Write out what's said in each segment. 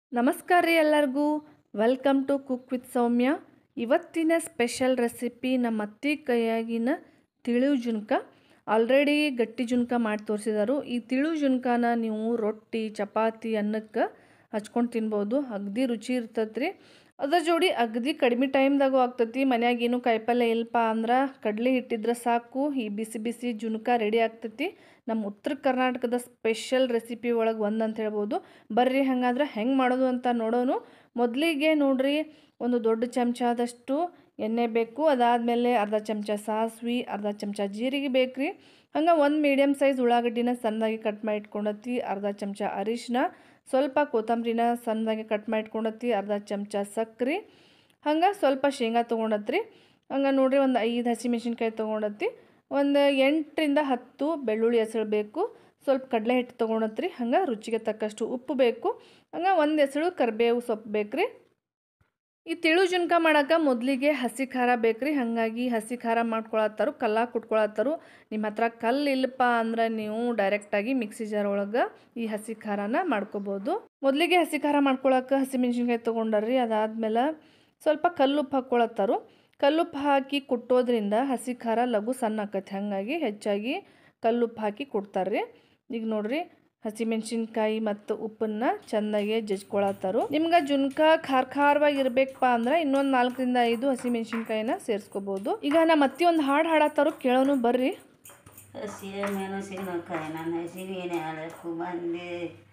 ನಮಸ್ಕಾರ ರೀ ಎಲ್ಲರಿಗೂ welcome to cook with Soumya ಇವತ್ತಿನ ಸ್ಪೆಷಲ್ ರೆಸಿಪಿ ನಮ್ಮ ಅತ್ತಿ ಕೈಯಾಗಿನ ತಿಳಿವು ಜುನ್ಕ ಆಲ್ರೆಡಿ ಗಟ್ಟಿ ಜುನ್ಕ ಮಾಡಿ ತೋರಿಸಿದಾರು ಈ ತಿಳಿವು ಜುನ್ಕನ ನೀವು ರೊಟ್ಟಿ ಚಪಾತಿ ಅನ್ನಕ್ಕೆ ಹಚ್ಕೊಂಡು ತಿನ್ಬೋದು ಅಗದಿ ರುಚಿ ಇರ್ತೈತೆ ಅದ್ರ ಜೋಡಿ ಅಗದಿ ಕಡಿಮೆ ಟೈಮ್ದಾಗೂ ಆಗ್ತೈತಿ ಮನ್ಯಾಗ ಏನು ಕಾಯಿಪಲ್ಯ ಇಲ್ಪ ಅಂದ್ರೆ ಕಡ್ಲೆ ಹಿಟ್ಟಿದ್ರೆ ಸಾಕು ಈ ಬಿಸಿ ಬಿಸಿ ಜುನ್ಕ ರೆಡಿ ಆಗ್ತೈತಿ ನಮ್ಮ ಉತ್ತರ ಕರ್ನಾಟಕದ ಸ್ಪೆಷಲ್ ರೆಸಿಪಿ ಒಳಗೆ ಒಂದು ಅಂತ ಹೇಳ್ಬೋದು ಬರ್ರಿ ಹಂಗಾದ್ರೆ ಹೆಂಗೆ ಮಾಡೋದು ಅಂತ ನೋಡೋನು ಮೊದಲಿಗೆ ನೋಡ್ರಿ ಒಂದು ದೊಡ್ಡ ಚಮಚದಷ್ಟು ಎಣ್ಣೆ ಬೇಕು ಅದಾದಮೇಲೆ ಅರ್ಧ ಚಮಚ ಸಾಸ್ವಿ ಅರ್ಧ ಚಮಚ ಜೀರಿಗೆ ಬೇಕು ರೀ ಹಂಗೆ ಒಂದು ಮೀಡಿಯಮ್ ಸೈಜ್ ಉಳ್ಳಾಗಡ್ಡಿನ ಸಣ್ಣದಾಗಿ ಕಟ್ ಮಾಡಿ ಇಟ್ಕೊಂಡತಿ ಅರ್ಧ ಚಮಚ ಅರಿಶಿನ ಸ್ವಲ್ಪ ಕೊತ್ತಂಬರಿನ ಸಣ್ಣದಾಗಿ ಕಟ್ ಮಾಡಿ ಇಟ್ಕೊಂಡತಿ ಅರ್ಧ ಚಮಚ ಸಕ್ರೆ ಹಂಗೆ ಸ್ವಲ್ಪ ಶೇಂಗಾ ತೊಗೊಂಡತ್ರಿ ಹಂಗೆ ನೋಡ್ರಿ ಒಂದು ಐದು ಹಸಿಮೆಣ್ಸಿನ್ಕಾಯಿ ತೊಗೊಂಡತಿ ಒಂದು ಎಂಟರಿಂದ ಹತ್ತು ಬೆಳ್ಳುಳ್ಳಿ ಹೆಸರು ಬೇಕು ಸ್ವಲ್ಪ ಕಡಲೆ ಹಿಟ್ಟು ತೊಗೊಂಡತ್ರಿ ಹಂಗೆ ರುಚಿಗೆ ತಕ್ಕಷ್ಟು ಉಪ್ಪು ಬೇಕು ಹಂಗೆ ಒಂದು ಹೆಸರು ಕರಿಬೇವು ಸೊಪ್ಪು ಬೇಕ್ರಿ ಈ ತಿಳು ಜುನ್ಕ ಮಾಡೋಕೆ ಮೊದಲಿಗೆ ಹಸಿ ಖಾರ ಬೇಕ್ರಿ ಹಾಗಾಗಿ ಹಸಿ ಖಾರ ಮಾಡ್ಕೊಳತ್ತಾರು ಕಲ್ಲ ಕುಟ್ಕೊಳತ್ತಾರು ನಿಮ್ಮ ಹತ್ರ ಕಲ್ಲು ಇಲ್ಲಪ್ಪ ಅಂದ್ರೆ ನೀವು ಡೈರೆಕ್ಟಾಗಿ ಮಿಕ್ಸಿ ಜಾರ್ ಒಳಗೆ ಈ ಹಸಿ ಖಾರನ ಮಾಡ್ಕೋಬೋದು ಮೊದಲಿಗೆ ಹಸಿ ಖಾರ ಮಾಡ್ಕೊಳಕ್ಕೆ ಹಸಿ ಮೆಣಸಿನ್ಕಾಯಿ ತೊಗೊಂಡಾರ್ರಿ ಅದಾದಮೇಲೆ ಸ್ವಲ್ಪ ಕಲ್ಲುಪ್ಪು ಹಾಕ್ಕೊಳತ್ತಾರು ಕಲ್ಲುಪ್ಪು ಹಾಕಿ ಕುಟ್ಟೋದ್ರಿಂದ ಹಸಿ ಖಾರ ಲಘು ಸಣ್ಣ ಆಕೈತಿ ಹಾಗಾಗಿ ಹೆಚ್ಚಾಗಿ ಕಲ್ಲುಪ್ಪು ಹಾಕಿ ಕೊಡ್ತಾರ್ರಿ ಈಗ ನೋಡ್ರಿ ಹಸಿಮೆಣ್ಸಿನ್ಕಾಯಿ ಮತ್ತು ಉಪ್ಪನ್ನ ಚೆಂದಾಗಿ ಜಜ್ಕೊಳತ್ತಾರು ನಿಮ್ಗೆ ಜುನ್ಕ ಖಾರ ಖಾರವಾಗಿ ಇರ್ಬೇಕಪ್ಪ ಅಂದ್ರೆ ಇನ್ನೊಂದು ನಾಲ್ಕರಿಂದ ಐದು ಹಸಿಮೆಣ್ಸಿನ್ಕಾಯಿನ ಸೇರಿಸ್ಕೋಬೋದು ಈಗ ನಮ್ಮ ಅತ್ತಿ ಒಂದು ಹಾಡು ಹಾಡತ್ತಾರು ಕೇಳೋನು ಬರ್ರಿ ಹಸಿಯ ಮೆಣಸಿನಕಾಯಿ ನನ್ನ ಹಸಿವಿನ್ಯಾಳಕ್ಕೂ ಬಂದೆ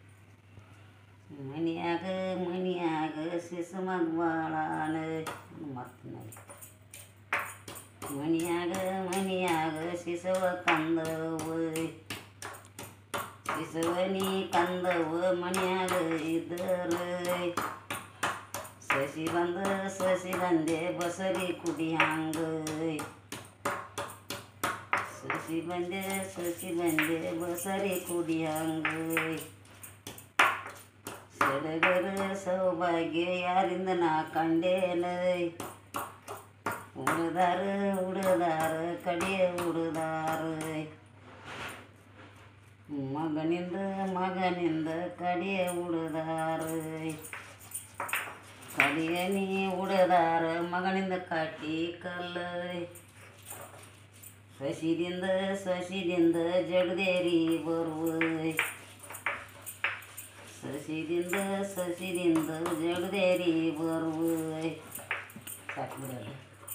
ಮನಿಯಾಗ ಮನಿಯಾಗ ಶಿಸು ಮಗ್ವಾಳಾನ ಮತ್ತನಲ್ಲಿ ಮನಿಯಾಗ ಮನಿಯಾಗ ಶಿಸವ ಕಂದವು ಶಿಸವ ನೀ ಕಂದವು ಮನಿಯಾಗ ಇದ್ದರು ಸಸಿ ಬಂದ ಸಸಿ ಬಂದೆ ಬಸರಿ ಕುಡಿಯಂಗ ಸಸಿ ಬಂದೆ ಸಸಿ ಬಂದೆ ಬಸರಿ ಕುಡಿಯಂಗ ಸಡಗರ ಸೌಭಾಗ್ಯ ಯಾರಿಂದ ನಾ ಕಂಡೇನ ಉಡದಾರ ಉಡದಾರ ಕಡೆಯ ಉಡದಾರ ಮಗನಿಂದ ಮಗನಿಂದ ಕಡೆಯ ಉಡದಾರ ಕಡೆಯ ನೀ ಉಡದಾರ ಮಗನಿಂದ ಕಾಟಿ ಕಲ್ಲ ಸಸಿದಿಂದ ಸಸಿದಿಂದ ಜಗದೇರಿ ಬರುವ ಸಸಿದಿಂದ ಸಸಿದಿಂದ ಜಗದೇರಿ ಬರುವ ಸಾಕು ಬಿಡಲ್ಲ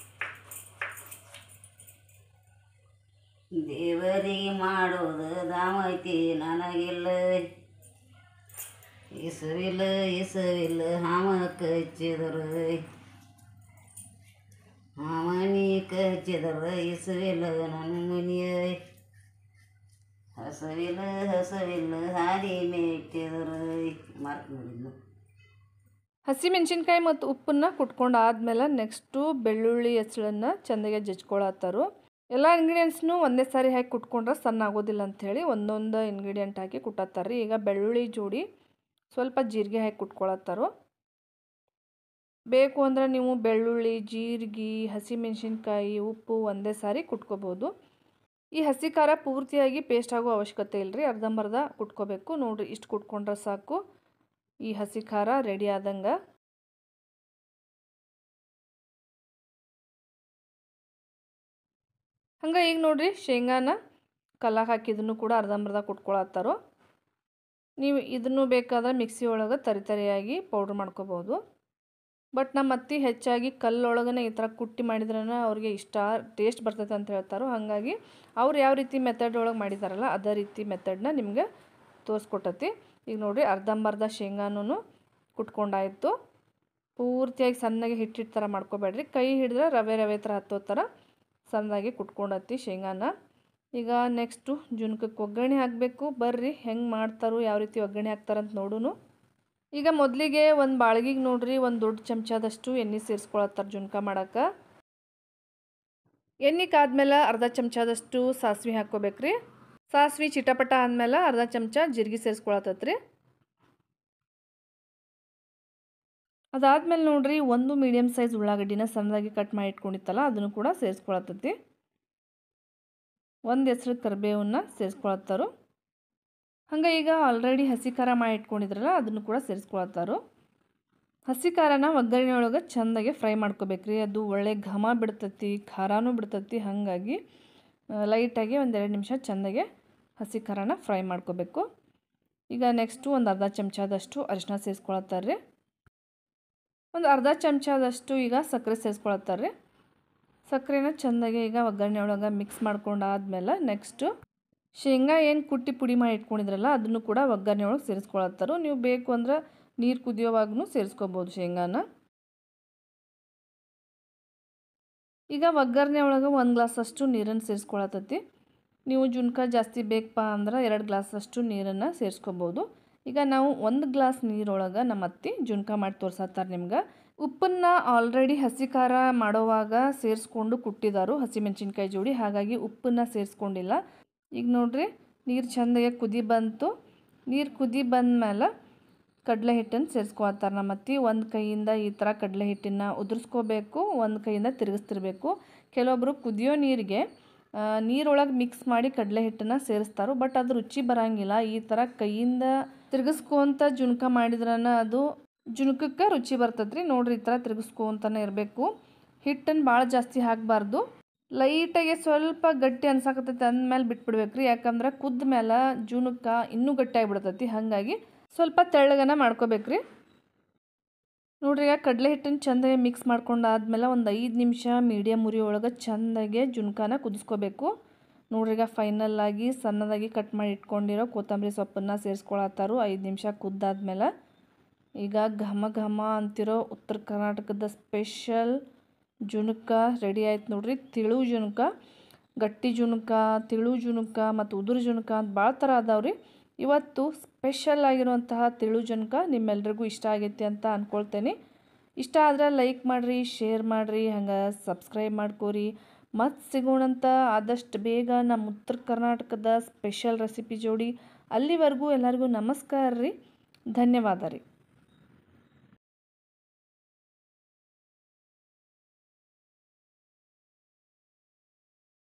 ದೇವರಿಗೆ ಮಾಡೋದು ದಾಮೈತಿ ನನಗಿಲ್ಲ ಇಸವಿಲ್ಲ ಇಸವಿಲ್ಲ ಹಾಮ ಕಚ್ಚಿದರು ಹಾಮನಿ ಕಚ್ಚಿದ್ರ ಇಸವಿಲ್ಲ ನನ್ನ ಮನಿಯ ಹಸವಿಲ್ಲ ಹಸವಿಲ್ಲ ಹಾದಿ ಮೇಟಿದ್ರು ಮಾರ್ಕ್ ನೋಡಿದ್ನು ಹಸಿಮೆಣ್ಸಿನ್ಕಾಯಿ ಮತ್ತು ಉಪ್ಪನ್ನ ಕುಟ್ಕೊಂಡು ಆದಮೇಲೆ ನೆಕ್ಸ್ಟು ಬೆಳ್ಳುಳ್ಳಿ ಹೆಸಳನ್ನು ಚೆಂದಾಗಿ ಜಜ್ಕೊಳತ್ತಾರು ಎಲ್ಲ ಇಂಗ್ರೀಡಿಯೆಂಟ್ಸ್ನು ಒಂದೇ ಸಾರಿ ಹಾಕಿ ಕುಟ್ಕೊಂಡ್ರೆ ಸಣ್ಣ ಆಗೋದಿಲ್ಲ ಅಂಥೇಳಿ ಒಂದೊಂದು ಇಂಗ್ರೀಡಿಯೆಂಟ್ ಹಾಕಿ ಕುಟ್ಟತ್ತಾರ್ರಿ ಈಗ ಬೆಳ್ಳುಳ್ಳಿ ಜೋಡಿ ಸ್ವಲ್ಪ ಜೀರಿಗೆ ಹಾಕಿ ಕುಟ್ಕೊಳತ್ತಾರು ಬೇಕು ಅಂದರೆ ನೀವು ಬೆಳ್ಳುಳ್ಳಿ ಜೀರಿಗೆ ಹಸಿಮೆಣ್ಸಿನ್ಕಾಯಿ ಉಪ್ಪು ಒಂದೇ ಸಾರಿ ಕುಟ್ಕೋಬೋದು ಈ ಹಸಿ ಖಾರ ಪೂರ್ತಿಯಾಗಿ ಪೇಸ್ಟ್ ಆಗೋ ಅವಶ್ಯಕತೆ ಇಲ್ಲರಿ ಅರ್ಧಂಬರ್ಧ ಕುಟ್ಕೋಬೇಕು ನೋಡಿರಿ ಇಷ್ಟು ಕುಟ್ಕೊಂಡ್ರೆ ಸಾಕು ಈ ಹಸಿ ಖಾರ ರೆಡಿ ಆದಂಗೆ ಹಂಗೆ ಈಗ ನೋಡ್ರಿ ಶೇಂಗಾನ ಕಲ್ಲಾಗ ಹಾಕಿದನ್ನು ಕೂಡ ಅರ್ಧಂಬರ್ಧ ಕುಟ್ಕೊಳತ್ತಾರೋ ನೀವು ಇದನ್ನು ಬೇಕಾದ್ರೆ ಮಿಕ್ಸಿ ಒಳಗೆ ತರಿ ತರಿಯಾಗಿ ಪೌಡ್ರ್ ಮಾಡ್ಕೋಬೋದು ಬಟ್ ನಮ್ಮ ಅತ್ತಿ ಹೆಚ್ಚಾಗಿ ಕಲ್ಲೊಳಗನೆ ಈ ಥರ ಕುಟ್ಟಿ ಮಾಡಿದ್ರೇ ಅವ್ರಿಗೆ ಇಷ್ಟ ಟೇಸ್ಟ್ ಬರ್ತೈತೆ ಅಂತ ಹೇಳ್ತಾರೋ ಹಾಗಾಗಿ ಅವ್ರು ಯಾವ ರೀತಿ ಮೆಥಡ್ ಒಳಗೆ ಮಾಡಿದಾರಲ್ಲ ಅದೇ ರೀತಿ ಮೆಥಡ್ನ ನಿಮಗೆ ತೋರಿಸ್ಕೊಟ್ಟತಿ ಈಗ ನೋಡಿರಿ ಅರ್ಧಂಬರ್ಧ ಶೇಂಗಾನು ಕುಟ್ಕೊಂಡಾಯಿತು ಪೂರ್ತಿಯಾಗಿ ಸಣ್ಣಗೆ ಹಿಟ್ಟಿಟ್ಟು ಥರ ಮಾಡ್ಕೋಬೇಡ್ರಿ ಕೈ ಹಿಡಿದ್ರೆ ರವೆ ರವೆ ಥರ ಹತ್ತೋ ಥರ ಸಣ್ಣದಾಗಿ ಕುಟ್ಕೊಂಡತ್ತಿ ಶೇಂಗಾನ ಈಗ ನೆಕ್ಸ್ಟು ಜುನ್ಕಕ್ಕೆ ಒಗ್ಗರಣೆ ಹಾಕಬೇಕು ಬರ್ರಿ ಹೆಂಗೆ ಮಾಡ್ತಾರೋ ಯಾವ ರೀತಿ ಒಗ್ಗರಣೆ ಹಾಕ್ತಾರಂತ ನೋಡೋನು ಈಗ ಮೊದಲಿಗೆ ಒಂದು ಬಾಳ್ಗಿಗೆ ನೋಡ್ರಿ ಒಂದು ದೊಡ್ಡ ಚಮಚದಷ್ಟು ಎಣ್ಣೆ ಸೇರಿಸ್ಕೊಳತ್ತಾರೆ ಜುನ್ಕ ಮಾಡೋಕೆ ಎಣ್ಣೆ ಕಾದ್ಮೇಲೆ ಅರ್ಧ ಚಮಚದಷ್ಟು ಸಾಸಿವೆ ಹಾಕ್ಕೋಬೇಕ್ರಿ ಸಾಸಿವೆ ಚಿಟಪಟ ಆದಮೇಲೆ ಅರ್ಧ ಚಮಚ ಜೀರಿಗೆ ಸೇರಿಸ್ಕೊಳತ್ತತ್ರಿ ಅದಾದ್ಮೇಲೆ ನೋಡ್ರಿ ಒಂದು ಮೀಡಿಯಮ್ ಸೈಜ್ ಉಳ್ಳಾಗಡ್ಡಿನ ಸಣ್ಣದಾಗಿ ಕಟ್ ಮಾಡಿ ಇಟ್ಕೊಂಡಿತ್ತಲ್ಲ ಅದನ್ನು ಕೂಡ ಸೇರಿಸ್ಕೊಳತ್ತೈತಿ ಒಂದು ಹೆಸ್ರು ಕರಿಬೇವನ್ನ ಸೇರಿಸ್ಕೊಳತ್ತಾರು ಹಂಗೆ ಈಗ ಆಲ್ರೆಡಿ ಹಸಿ ಖಾರ ಮಾಡಿ ಇಟ್ಕೊಂಡಿದ್ರಲ್ಲ ಅದನ್ನು ಕೂಡ ಸೇರಿಸ್ಕೊಳತ್ತಾರು ಹಸಿ ಖಾರನ ಒಗ್ಗರಣೆ ಒಳಗೆ ಚೆಂದಾಗೆ ಫ್ರೈ ಮಾಡ್ಕೋಬೇಕ್ರಿ ಅದು ಒಳ್ಳೆ ಘಮ ಬಿಡ್ತೈತಿ ಖಾರನೂ ಬಿಡ್ತೈತಿ ಹಾಗಾಗಿ ಲೈಟಾಗಿ ಒಂದೆರಡು ನಿಮಿಷ ಚೆಂದಾಗೆ ಹಸಿ ಖಾರನ ಫ್ರೈ ಮಾಡ್ಕೋಬೇಕು ಈಗ ನೆಕ್ಸ್ಟು ಒಂದು ಅರ್ಧ ಚಮಚದಷ್ಟು ಅರಿಶಿನ ಸೇರಿಸ್ಕೊಳತ್ತಾರೆ ರೀ ಒಂದು ಅರ್ಧ ಚಮಚದಷ್ಟು ಈಗ ಸಕ್ಕರೆ ಸೇರಿಸ್ಕೊಳತ್ತಾರೆ ರೀ ಸಕ್ಕರೆನ ಚೆಂದಾಗಿ ಈಗ ಒಗ್ಗರಣೆ ಒಳಗೆ ಮಿಕ್ಸ್ ಮಾಡ್ಕೊಂಡಾದ್ಮೇಲೆ ನೆಕ್ಸ್ಟು ಶೇಂಗಾ ಏನು ಕುಟ್ಟಿ ಪುಡಿ ಮಾಡಿ ಇಟ್ಕೊಂಡಿದ್ರಲ್ಲ ಅದನ್ನು ಕೂಡ ಒಗ್ಗರಣೆ ಒಳಗೆ ಸೇರಿಸ್ಕೊಳತ್ತಾರು ನೀವು ಬೇಕು ಅಂದ್ರೆ ನೀರು ಕುದಿಯೋವಾಗೂ ಸೇರಿಸ್ಕೋಬೋದು ಶೇಂಗಾನ ಈಗ ಒಗ್ಗರಣೆ ಒಳಗೆ ಒಂದು ಗ್ಲಾಸಷ್ಟು ನೀರನ್ನು ಸೇರಿಸ್ಕೊಳತೈತಿ ನೀವು ಜುನ್ಕ ಜಾಸ್ತಿ ಬೇಕಪ್ಪ ಅಂದ್ರೆ ಎರಡು ಗ್ಲಾಸಷ್ಟು ನೀರನ್ನು ಸೇರಿಸ್ಕೋಬೋದು ಈಗ ನಾವು ಒಂದು ಗ್ಲಾಸ್ ನೀರೊಳಗೆ ನಮ್ಮ ಅತ್ತಿ ಜುನ್ಕ ಮಾಡಿ ತೋರ್ಸತ್ತಾರೆ ನಿಮ್ಗೆ ಉಪ್ಪನ್ನು ಆಲ್ರೆಡಿ ಹಸಿ ಖಾರ ಮಾಡೋವಾಗ ಸೇರಿಸ್ಕೊಂಡು ಕುಟ್ಟಿದಾರು ಹಸಿಮೆಣ್ಸಿನ್ಕಾಯಿ ಜೋಡಿ ಹಾಗಾಗಿ ಉಪ್ಪನ್ನು ಸೇರಿಸ್ಕೊಂಡಿಲ್ಲ ಈಗ ನೋಡ್ರಿ ನೀರು ಚೆಂದಾಗಿ ಕುದಿ ಬಂತು ನೀರು ಕುದಿ ಬಂದಮೇಲೆ ಕಡಲೆ ಹಿಟ್ಟನ್ನು ಸೇರಿಸ್ಕೊಳ್ತಾರೆ ನಮ್ಮ ಅತ್ತಿ ಒಂದು ಕೈಯಿಂದ ಈ ಥರ ಕಡಲೆ ಹಿಟ್ಟನ್ನು ಉದುರಿಸ್ಕೋಬೇಕು ಒಂದು ಕೈಯಿಂದ ತಿರುಗಿಸ್ತಿರ್ಬೇಕು ಕೆಲವೊಬ್ಬರು ಕುದಿಯೋ ನೀರಿಗೆ ನೀರೊಳಗೆ ಮಿಕ್ಸ್ ಮಾಡಿ ಕಡಲೆ ಹಿಟ್ಟನ್ನು ಸೇರಿಸ್ತಾರೆ ಬಟ್ ಅದು ರುಚಿ ಬರೋಂಗಿಲ್ಲ ಈ ಥರ ಕೈಯಿಂದ ತಿರುಗಿಸ್ಕೊಂತ ಜುನ್ಕ ಮಾಡಿದ್ರನ ಅದು ಜುನ್ಕಕ್ಕೆ ರುಚಿ ಬರ್ತದೆ ರೀ ನೋಡ್ರಿ ಈ ಥರ ತಿರುಗಿಸ್ಕೊಂತನೇ ಇರಬೇಕು ಹಿಟ್ಟನ್ನು ಭಾಳ ಜಾಸ್ತಿ ಹಾಕಬಾರ್ದು ಲೈಟಾಗಿ ಸ್ವಲ್ಪ ಗಟ್ಟಿ ಅನ್ಸಾಕತ್ತೈತಿ ಅಂದಮೇಲೆ ಬಿಟ್ಬಿಡ್ಬೇಕು ರೀ ಯಾಕಂದ್ರೆ ಕುದ್ದ ಮೇಲೆ ಜುನುಕ ಇನ್ನೂ ಗಟ್ಟಿ ಆಗಿಬಿಡ್ತೈತಿ ಹಾಗಾಗಿ ಸ್ವಲ್ಪ ತೆಳ್ಳಗನ ಮಾಡ್ಕೋಬೇಕ್ರಿ ನೋಡ್ರಿ ಈಗ ಕಡಲೆ ಹಿಟ್ಟನ್ನು ಚೆಂದಾಗಿ ಮಿಕ್ಸ್ ಮಾಡ್ಕೊಂಡಾದ್ಮೇಲೆ ಒಂದು ಐದು ನಿಮಿಷ ಮೀಡಿಯಮ್ ಉರಿ ಒಳಗೆ ಚೆಂದಾಗೆ ಜುನ್ಕಾನ ಕುದಿಸ್ಕೋಬೇಕು ನೋಡ್ರಿ ಈಗ ಫೈನಲ್ ಆಗಿ ಸಣ್ಣದಾಗಿ ಕಟ್ ಮಾಡಿ ಇಟ್ಕೊಂಡಿರೋ ಕೊತ್ತಂಬರಿ ಸೊಪ್ಪನ್ನು ಸೇರಿಸ್ಕೊಳತ್ತಾರು ಐದು ನಿಮಿಷ ಕುದ್ದಾದ್ಮೇಲೆ ಈಗ ಘಮ ಘಮ ಅಂತಿರೋ ಉತ್ತರ ಕರ್ನಾಟಕದ ಸ್ಪೆಷಲ್ ಜುನುಕ ರೆಡಿ ಆಯ್ತು ನೋಡ್ರಿ ತಿಳು ಜುನುಕ ಗಟ್ಟಿ ಜುನುಕ ತಿಳು ಜುನುಕ ಮತ್ತು ಉದುರು ಜುನುಕ ಅಂತ ಭಾಳ ಥರ ಅದಾವ್ರಿ ಇವತ್ತು ಸ್ಪೆಷಲ್ ಆಗಿರುವಂತಹ ತಿಳು ಜುನುಕ ನಿಮ್ಮೆಲ್ರಿಗೂ ಇಷ್ಟ ಆಗೈತಿ ಅಂತ ಅಂದ್ಕೊಳ್ತೇನೆ ಇಷ್ಟ ಆದರೆ ಲೈಕ್ ಮಾಡಿರಿ ಶೇರ್ ಮಾಡಿರಿ ಹಂಗೆ ಸಬ್ಸ್ಕ್ರೈಬ್ ಮಾಡ್ಕೋರಿ ಮತ್ತು ಸಿಗೋಣಂತ ಆದಷ್ಟು ಬೇಗ ನಮ್ಮ ಉತ್ತರ ಕರ್ನಾಟಕದ ಸ್ಪೆಷಲ್ ರೆಸಿಪಿ ಜೋಡಿ ಅಲ್ಲಿವರೆಗೂ ಎಲ್ಲರಿಗೂ ನಮಸ್ಕಾರ ರೀ ಧನ್ಯವಾದ ರೀ